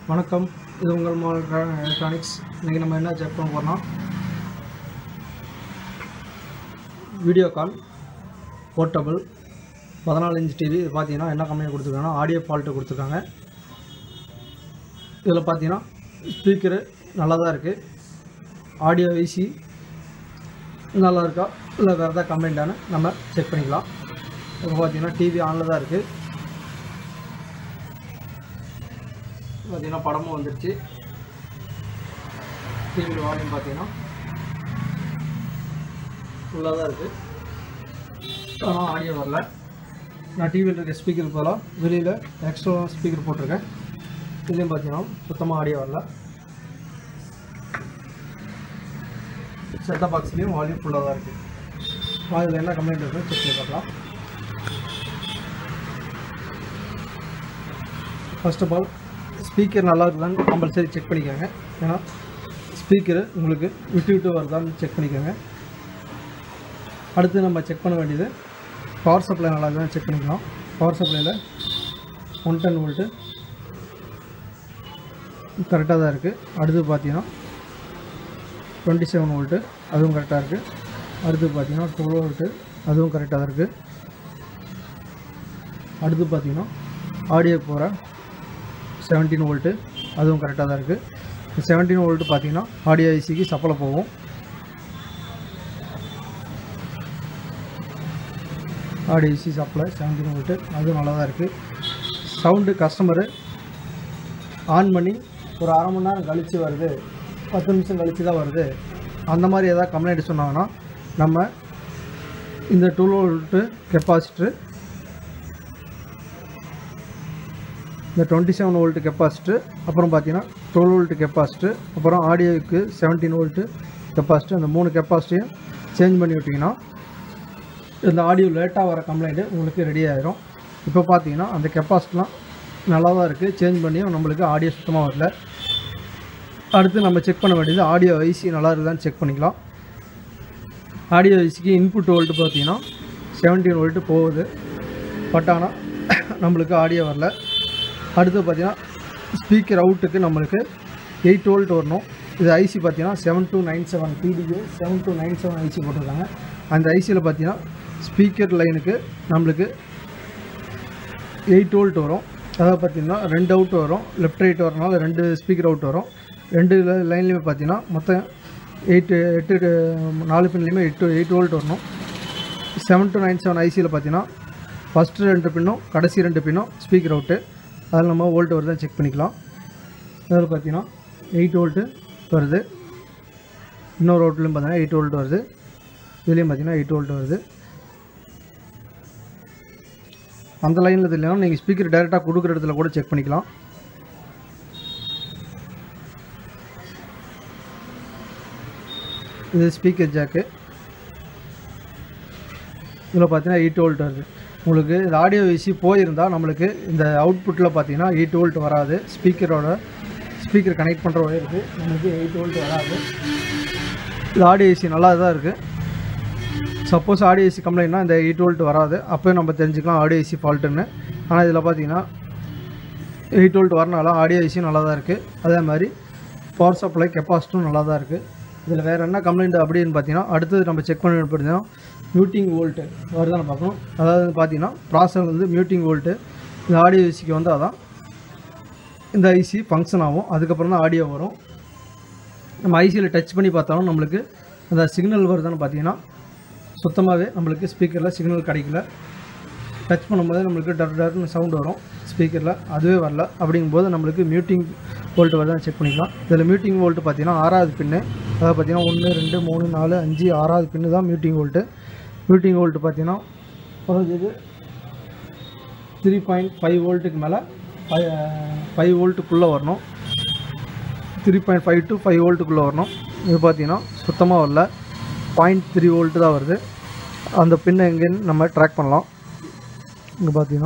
வணக்கம் இது உங்கள் மால் எலக்ட்ரானிக்ஸ் இன்றைக்கி நம்ம என்ன செக் பண்ண போகிறோம்னா வீடியோ கால் போர்ட்டபிள் பதினாலு இன்ச் டிவி இது பார்த்தீங்கன்னா என்ன கம்பெனி கொடுத்துருக்காங்கன்னா ஆடியோ ஃபால்ட்டு கொடுத்துருக்காங்க இதில் பார்த்தீங்கன்னா ஸ்பீக்கரு நல்லா தான் இருக்குது ஆடியோ ஐசி நல்லா இருக்கா இல்லை வேறு ஏதாவது கம்ப்ளைண்ட்டானு நம்ம செக் பண்ணிக்கலாம் இப்போ பார்த்தீங்கன்னா டிவி ஆனில் தான் இருக்குது பார்த்தீங்கன்னா படமும் வந்துருச்சு டிவியில் வால்யூம் பார்த்தீங்கன்னா ஃபுல்லாக தான் இருக்குது ஆனால் ஆடியோ வரல நான் டிவியில் இருக்க ஸ்பீக்கர் போகலாம் வெளியில் எக்ஸ்ட்ரா ஸ்பீக்கர் போட்டிருக்கேன் இதுலேயும் பார்த்தீங்கன்னா சுத்தமாக ஆடியோ வரல செட்டப் பாக்ஸ்லேயும் வால்யூம் ஃபுல்லாக தான் இருக்குது அதில் என்ன கம்ப்ளைண்ட் இருக்குன்னு செக் பண்ணி பார்க்கலாம் ஃபர்ஸ்ட் ஆஃப் ஆல் ஸ்பீக்கர் நல்லா இருக்குதான்னு கம்பல்சரி செக் பண்ணிக்கோங்க ஏன்னா ஸ்பீக்கரு உங்களுக்கு விட்டு விட்டு வருதான்னு செக் பண்ணிக்கோங்க அடுத்து நம்ம செக் பண்ண வேண்டியது பவர் சப்ளை நல்லா இருக்குதான்னு செக் பண்ணிக்கலாம் பவர் சப்ளையில் ஒன் டென் வோல்ட்டு கரெக்டாக தான் இருக்குது அடுத்து பார்த்தீங்கன்னா டுவெண்ட்டி செவன் வோல்ட்டு அதுவும் கரெக்டாக இருக்குது அடுத்து பார்த்தீங்கன்னா டுவெல் வோல்ட்டு அதுவும் கரெக்டாக தான் இருக்குது அடுத்து பார்த்தீங்கன்னா ஆடியோ போகிற செவன்டீன் வோல்ட்டு அதுவும் கரெக்டாக தான் இருக்குது செவன்டீன் வோல்ட்டு பார்த்தீங்கன்னா ஆடியோ ஐசிக்கு சப்பலை போகும் audio IC supply seventeen volt அதுவும் நல்லா தான் இருக்குது சவுண்டு கஸ்டமரு ஆன் பண்ணி ஒரு அரை மணி நேரம் கழித்து வருது பத்து நிமிஷம் கழித்து தான் வருது அந்த மாதிரி ஏதாவது கம்ப்ளைண்ட் சொன்னாங்கன்னா நம்ம இந்த டூ வோல்ட்டு கெப்பாசிட்டரு இந்த டுவெண்ட்டி செவன் வோல்ட் கெப்பாசிட்டர் அப்புறம் பார்த்தீங்கன்னா டுவெல் வோல்ட் கெப்பாசிட்டர் அப்புறம் ஆடியோவுக்கு செவன்டீன் வோல்ட்டு கெப்பாசிட்டர் அந்த மூணு கெப்பாசிட்டியும் சேஞ்ச் பண்ணி விட்டிங்கன்னா இந்த ஆடியோ லேட்டாக வர கம்ப்ளைண்ட்டு உங்களுக்கு ரெடி ஆயிரும் இப்போ பார்த்தீங்கன்னா அந்த கெப்பாசிட்டிலாம் நல்லா தான் இருக்குது சேஞ்ச் பண்ணியும் நம்மளுக்கு ஆடியோ சுத்தமாக வரல அடுத்து நம்ம செக் பண்ண வேண்டியது ஆடியோ ஐசி நல்லா இருக்குதான்னு செக் பண்ணிக்கலாம் ஆடியோ ஐசிக்கு இன்புட் வோல்ட்டு பார்த்தீங்கன்னா செவன்டீன் வோல்ட்டு போகுது பட் ஆனால் நம்மளுக்கு ஆடியோ வரல அடுத்து பார்த்தீங்கன்னா ஸ்பீக்கர் அவுட்டுக்கு நம்மளுக்கு எயிட் வோல்ட் வரணும் இது ஐசி பார்த்தீங்கன்னா செவன் டூ நைன் செவன் பிடிக்கு seven two nine seven IC போட்டிருக்காங்க அந்த ஐசியில் பார்த்தீங்கன்னா ஸ்பீக்கர் லைனுக்கு நம்மளுக்கு எயிட் வோல்ட் வரும் அதாவது பார்த்தீங்கன்னா ரெண்டு அவுட் வரும் லெஃப்ட் ரைட் வரனால ரெண்டு ஸ்பீக்கர் அவுட் வரும் ரெண்டு லைன்லேயுமே பார்த்தீங்கன்னா மொத்தம் எயிட்டு எட்டு நாலு பின்லேயுமே எட்டு எயிட் வோல்ட் வரணும் செவன் டூ நைன் செவன் ஐசியில் பார்த்தீங்கன்னா ஃபஸ்ட்டு ரெண்டு பின்னும் கடைசி ரெண்டு பின்னும் ஸ்பீக்கர் அவுட்டு அதில் நம்ம வோல்ட் வருதான் செக் பண்ணிக்கலாம் அதில் பார்த்தீங்கன்னா எயிட் வோல்ட்டு வருது இன்னொரு வோல்ட்லையும் பார்த்தீங்கன்னா எயிட் வோல்ட் வருது இதுலேயும் பார்த்தீங்கன்னா எயிட் வோல்ட் வருது அந்த லைனில் இல்லைனா நீங்கள் ஸ்பீக்கர் டைரெக்டாக கொடுக்குற இடத்துல கூட செக் பண்ணிக்கலாம் இது ஸ்பீக்கர் ஜாக்கு இதில் பார்த்தீங்கன்னா எயிட் வோல்ட் வருது உங்களுக்கு இந்த ஆடியோ ஐசி போயிருந்தால் நம்மளுக்கு இந்த அவுட்புட்டில் பார்த்தீங்கன்னா எயிட் வோல்ட் வராது ஸ்பீக்கரோட ஸ்பீக்கர் கனெக்ட் பண்ணுற ஒயருக்கு நம்மளுக்கு எயிட் வோல்ட் வராது இது ஆடியோ ஐசி நல்லா தான் இருக்குது சப்போஸ் ஆடியோ ஐசி கம்ப்ளைண்ட்னா இந்த எயிட் வோல்ட் வராது அப்போயும் நம்ம தெரிஞ்சுக்கலாம் ஆடியோ ஐசி ஃபால்ட்டுன்னு ஆனால் இதில் பார்த்தீங்கன்னா எயிட் வோல்ட் வரனால ஆடியோ ஐசியும் நல்லா தான் இருக்குது அதே மாதிரி பவர் சப்ளை கெப்பாசிட்டும் நல்லா தான் இருக்குது இதில் வேறு என்ன கம்ப்ளைண்ட் அப்படின்னு பார்த்தீங்கன்னா அடுத்தது நம்ம செக் பண்ணி பார்த்தீங்கன்னா மியூட்டிங் வோல்ட்டு வருதான்னு பார்க்கணும் அதாவது பார்த்தீங்கன்னா ப்ராசர் வந்து மியூட்டிங் வோல்ட்டு இந்த ஆடியோ ஐசிக்கு வந்து அதான் இந்த ஐசி ஃபங்க்ஷன் ஆகும் அதுக்கப்புறம் தான் ஆடியோ வரும் நம்ம ஐசியில் டச் பண்ணி பார்த்தாலும் நம்மளுக்கு அந்த சிக்னல் வருதான்னு பார்த்தீங்கன்னா சுத்தமாகவே நம்மளுக்கு ஸ்பீக்கரில் சிக்னல் கிடைக்கல டச் பண்ணும்போது நம்மளுக்கு டர் டர்னு சவுண்ட் வரும் ஸ்பீக்கரில் அதுவே வரல அப்படிங்கும்போது நம்மளுக்கு மியூட்டிங் வோல்ட் வருதான்னு செக் பண்ணிக்கலாம் இதில் மியூட்டிங் வோல்ட்டு பார்த்தீங்கன்னா ஆறாவது பின்னு அதாவது பார்த்தீங்கன்னா ஒன்று ரெண்டு மூணு நாலு அஞ்சு ஆறாவது பின்னு தான் மியூட்டிங் வோல்ட்டு மியூட்டிங் வோல்ட்டு பார்த்தீங்கன்னா குறைஞ்சது த்ரீ பாயிண்ட் ஃபைவ் வோல்ட்டுக்கு மேலே ஃபைவ் ஃபைவ் வோல்ட்டுக்குள்ளே வரணும் three point five to five வோல்ட்டுக்குள்ளே வரணும் இது பார்த்தீங்கன்னா சுத்தமாக வரல பாயிண்ட் த்ரீ வோல்ட்டு தான் வருது அந்த பின்னை எங்கேன்னு நம்ம ட்ராக் பண்ணலாம் இங்கே பார்த்தீங்கன்னா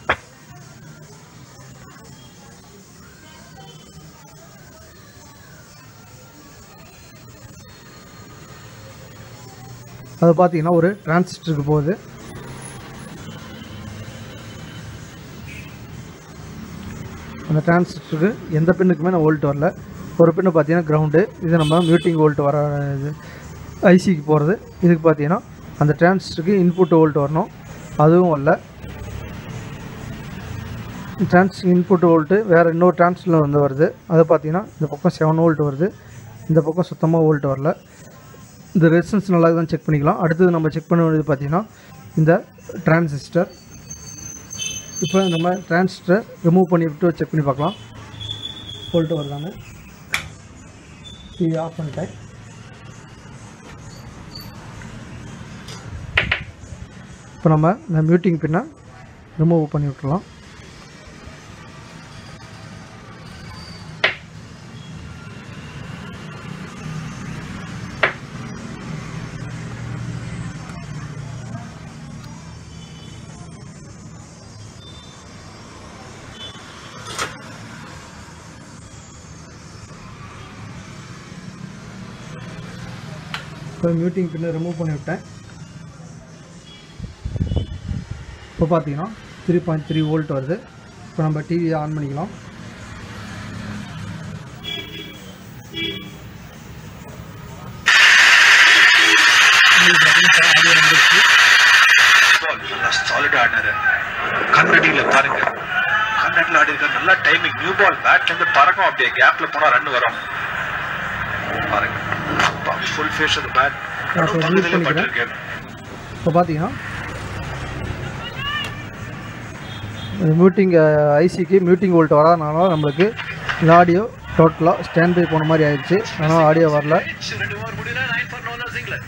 அது பார்த்தீங்கன்னா ஒரு டிரான்சிஸ்டருக்கு போகுது அந்த அந்த டிரான்சிஸ்டருக்கு எந்த பின்னுக்குமே நான் வோல்ட் வரல ஒரு பின்னு பார்த்தீங்கன்னா கிரவுண்டு இது நம்ம மியூட்டிங் வோல்ட் வர இது ஐசிக்கு போகிறது இதுக்கு பார்த்தீங்கன்னா அந்த டிரான்சிஸ்டருக்கு இன்புட் வோல்ட் வரணும் அதுவும் வரல டிரான்ஸ் இன்புட் வோல்ட்டு வேறு இன்னொரு டிரான்ஸ்ல வந்து வருது அது பார்த்தீங்கன்னா இந்த பக்கம் செவன் வோல்ட் வருது இந்த பக்கம் சுத்தமாக வோல்ட் வரல இந்த ரெசிஸ்டன்ஸ் நல்லா தான் செக் பண்ணிக்கலாம் அடுத்தது நம்ம செக் பண்ண வேண்டியது பார்த்தீங்கன்னா இந்த டிரான்சிஸ்டர் இப்போ நம்ம டிரான்சிஸ்டர் ரிமூவ் பண்ணி விட்டு செக் பண்ணி பார்க்கலாம் வோல்ட் வருதாங்க டிவி ஆஃப் பண்ணிட்டேன் இப்போ நம்ம இந்த மியூட்டிங் பின்னை ரிமூவ் பண்ணி விட்டுறலாம் இப்போ மியூட்டிங் பின்னை ரிமூவ் பண்ணி விட்டேன் இப்போ பார்த்தீங்கன்னா த்ரீ பாயிண்ட் த்ரீ வோல்ட் வருது இப்போ நம்ம டிவியை ஆன் பண்ணிக்கலாம் பால் நல்லா சாலிட் ஆடினாரு கண்ணடியில பாருங்க கண்ணடியில் ஆடி இருக்காரு நல்லா டைமிங் நியூ பால் பேட்ல இருந்து பறக்கும் அப்படியே கேப்ல போனா ரன் வரும் பாருங்க ஃபுல் ஃபேஸ் அந்த பேட் நான் இப்ப mute பண்ணிக்கிறேன். பட்டிருக்கு இப்போ பார்த்தீங்கன்னா மியூட்டிங் ஐசிக்கு மியூட்டிங் வோல்ட் வராதனால நம்மளுக்கு இந்த ஆடியோ டோட்டலாக ஸ்டாண்ட் பை போன மாதிரி ஆயிடுச்சு அதனால் ஆடியோ வரல ரெண்டு ஓவர் முடியல நைன் ஃபார் நோ நர்சிங்ல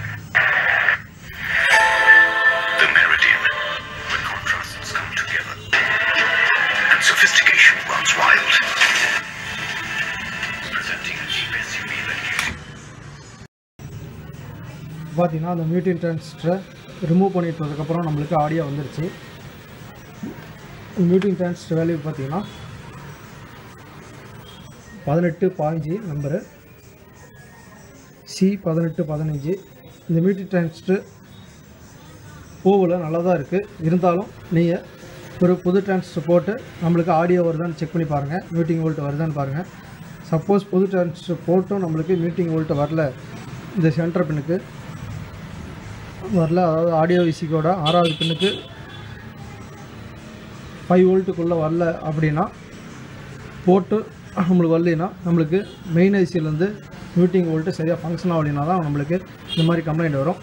The Meridian, where contrasts come together and sophistication runs wild. Presenting a cheap SUV that gives you பார்த்தீங்கன்னா அந்த மியூட்டிங் டிரான்சிஸ்டரை ரிமூவ் பண்ணிட்டு வந்ததுக்கப்புறம் நம்மளுக்கு ஆடியோ வந்துருச்சு மியூட்டிங் டிரான்சிஸ்டர் வேல்யூ பார்த்தீங்கன்னா பதினெட்டு பாஞ்சு நம்பரு சி பதினெட்டு பதினஞ்சு இந்த மியூட்டிங் டிரான்சிஸ்டர் போவில் நல்லா தான் இருக்குது இருந்தாலும் நீங்கள் ஒரு புது டிரான்சிஸ்டர் போட்டு நம்மளுக்கு ஆடியோ வருதான்னு செக் பண்ணி பாருங்கள் மியூட்டிங் வோல்ட் வருதான்னு பாருங்கள் சப்போஸ் புது டிரான்சிஸ்டர் போட்டும் நம்மளுக்கு மீட்டிங் வோல்ட் வரல இந்த சென்டர் பின்னுக்கு வரல அதாவது ஆடியோ விசிக்கோட ஆறாவது பின்னுக்கு ஃபைவ் வோல்ட்டுக்குள்ளே வரல அப்படின்னா போட்டு நம்மளுக்கு வரலைன்னா நம்மளுக்கு மெயின் ஐசியிலேருந்து மியூட்டிங் வோல்ட்டு சரியாக ஃபங்க்ஷன் ஆகலைன்னா தான் நம்மளுக்கு இந்த மாதிரி கம்ப்ளைண்ட் வரும்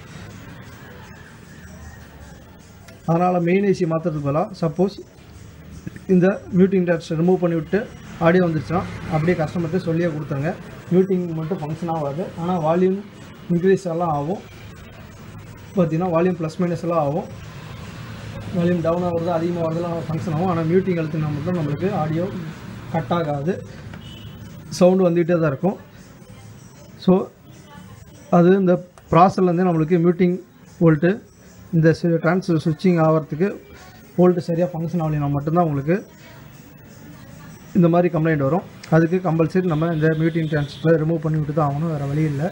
அதனால் மெயின் ஐசி மாற்றுறதுக்கு பதிலாக சப்போஸ் இந்த மியூட்டிங் டேட்ஸ் ரிமூவ் பண்ணி விட்டு ஆடியோ வந்துருச்சுன்னா அப்படியே கஸ்டமர்கிட்ட சொல்லியே கொடுத்துருங்க மியூட்டிங் மட்டும் ஃபங்க்ஷன் ஆகாது ஆனால் வால்யூம் இன்க்ரீஸ் எல்லாம் ஆகும் பார்த்தீங்கன்னா வால்யூம் ப்ளஸ் மைனஸ் எல்லாம் ஆகும் வால்யூம் டவுன் ஆகுறது அதிகமாக வரதெல்லாம் ஃபங்க்ஷன் ஆகும் ஆனால் மியூட்டிங் அழுத்தினா மட்டும் நம்மளுக்கு ஆடியோ கட் ஆகாது சவுண்டு வந்துகிட்டே தான் இருக்கும் ஸோ அது இந்த ப்ராசர்லேருந்து நம்மளுக்கு மியூட்டிங் வோல்ட்டு இந்த ட்ரான்ஸ் சுவிட்சிங் ஆகிறதுக்கு வோல்ட்டு சரியாக ஃபங்க்ஷன் ஆகலைன்னா மட்டும்தான் உங்களுக்கு இந்த மாதிரி கம்ப்ளைண்ட் வரும் அதுக்கு கம்பல்சரி நம்ம இந்த மியூட்டிங் டிரான்ஸ்ஃபர் ரிமூவ் பண்ணி விட்டு தான் ஆகணும் வேறு வழி இல்லை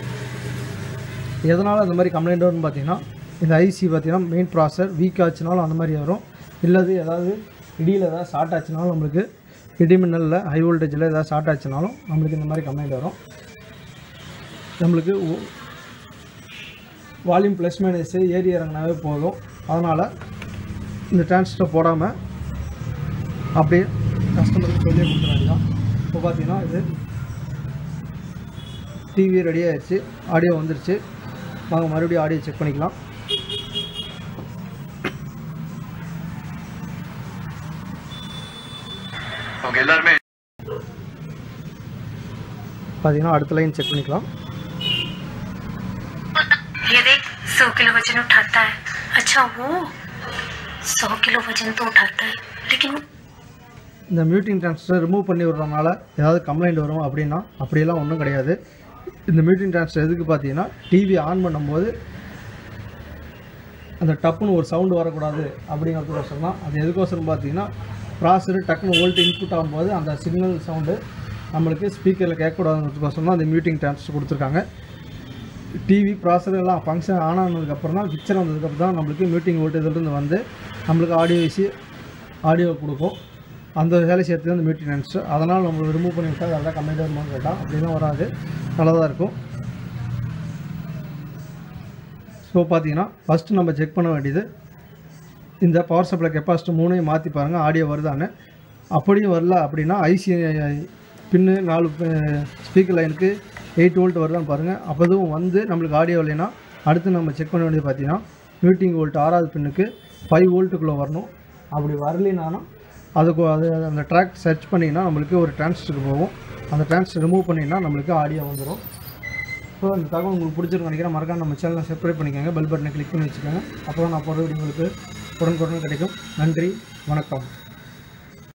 எதனால் அந்த மாதிரி கம்ப்ளைண்ட் வரும்னு பார்த்தீங்கன்னா இந்த ஐசி பார்த்தீங்கன்னா மெயின் ப்ராசர் வீக் ஆச்சுனாலும் அந்த மாதிரி வரும் இல்லது ஏதாவது இடியில் ஏதாவது ஷார்ட் ஆச்சுனாலும் நம்மளுக்கு இடி மின்னலில் ஹை வோல்டேஜில் ஏதாவது ஷார்ட் ஆச்சுனாலும் நம்மளுக்கு இந்த மாதிரி கம்ப்ளைண்ட் வரும் நம்மளுக்கு வால்யூம் ப்ளஸ் மைனஸ் ஏறி இறங்கினாவே போதும் அதனால் இந்த டிரான்சிஸ்டர் போடாமல் அப்படியே கஸ்டமருக்கு சொல்லியே கொடுத்துறாங்க தான் இப்போ பார்த்தீங்கன்னா இது டிவி ரெடி ஆயிடுச்சு ஆடியோ வந்துருச்சு வாங்க மறுபடியும் ஆடியோ செக் பண்ணிக்கலாம் அவங்க எல்லாருமே பார்த்தீங்கன்னா அடுத்த லைன் செக் பண்ணிக்கலாம் ये देख सौ किलो वजन उठाता है अच्छा वो सौ किलो वजन तो उठाता है लेकिन वो இந்த மியூட்டிங் டிரான்சிஸ்டர் ரிமூவ் பண்ணி விடுறதுனால ஏதாவது கம்ப்ளைண்ட் வரும் அப்படின்னா அப்படியெல்லாம் ஒன்றும் கிடையாது இந்த மியூட்டிங் டிரான்சிஸ்டர் எதுக்கு பார்த்தீங்கன்னா டிவி ஆன் பண்ணும்போது அந்த டப்புன்னு ஒரு சவுண்டு வரக்கூடாது அப்படிங்கிறதுக்கோசரம் தான் அது எதுக்கோசரம் பார்த்தீங்கன்னா ப்ராசர் டக்குன்னு வோல்ட் இன்புட் ஆகும்போது அந்த சிக்னல் சவுண்டு நம்மளுக்கு ஸ்பீக்கரில் கேட்கக்கூடாதுங்கிறதுக்கோசரம் தான் அந்த மியூட்டிங் டிரான்சிஸ்டர் கொடுத்துருக்காங்க டிவி ப்ராசர் எல்லாம் ஃபங்க்ஷன் ஆன் ஆனதுக்கப்புறம் தான் பிக்சர் வந்ததுக்கப்புறம் தான் நம்மளுக்கு மியூட்டிங் வோல்ட் இதிலிருந்து வந்து நம்மளுக்கு ஆடியோ வீசி ஆடியோ கொடுக்கும் அந்த வேலை செய்யறது வந்து மெயின்டெனன்ஸ் அதனால் நம்ம ரிமூவ் பண்ணி விட்டால் அதெல்லாம் கம்மியாக வருமானு கேட்டால் அப்படிலாம் வராது நல்லா தான் இருக்கும் ஸோ பார்த்தீங்கன்னா ஃபஸ்ட்டு நம்ம செக் பண்ண வேண்டியது இந்த பவர் சப்ளை கெப்பாசிட்டி மூணையும் மாற்றி பாருங்கள் ஆடியோ வருதான்னு அப்படியும் வரல அப்படின்னா ஐசி பின்னு நாலு ஸ்பீக்கர் லைனுக்கு எயிட் வோல்ட் வருதான்னு பாருங்கள் அப்போதும் வந்து நம்மளுக்கு ஆடியோ இல்லைன்னா அடுத்து நம்ம செக் பண்ண வேண்டியது பார்த்தீங்கன்னா மீட்டிங் வோல்ட் ஆறாவது பின்னுக்கு ஃபைவ் வோல்ட்டுக்குள்ளே வரணும் அப்படி வரலைனாலும் அதுக்கு அது அந்த ட்ராக் சர்ச் பண்ணிங்கன்னா நம்மளுக்கு ஒரு டிரான்ஸ்டருக்கு போகும் அந்த டிரான்ஸ்டர் ரிமூவ் பண்ணிங்கன்னா நம்மளுக்கு ஆடியோ வந்துடும் ஸோ இந்த தகவல் உங்களுக்கு பிடிச்சிருக்கும் நினைக்கிறேன் மறக்காம நம்ம சேனலை சப்ஸ்கிரைப் பண்ணிக்கோங்க பெல் பட்டனை கிளிக் பண்ணி வச்சுக்கோங்க அப்போ தான் நான் போடுற வீடியோ உங்களுக்கு உடனுக்குடன் கிடைக்கும் நன்றி வணக்கம்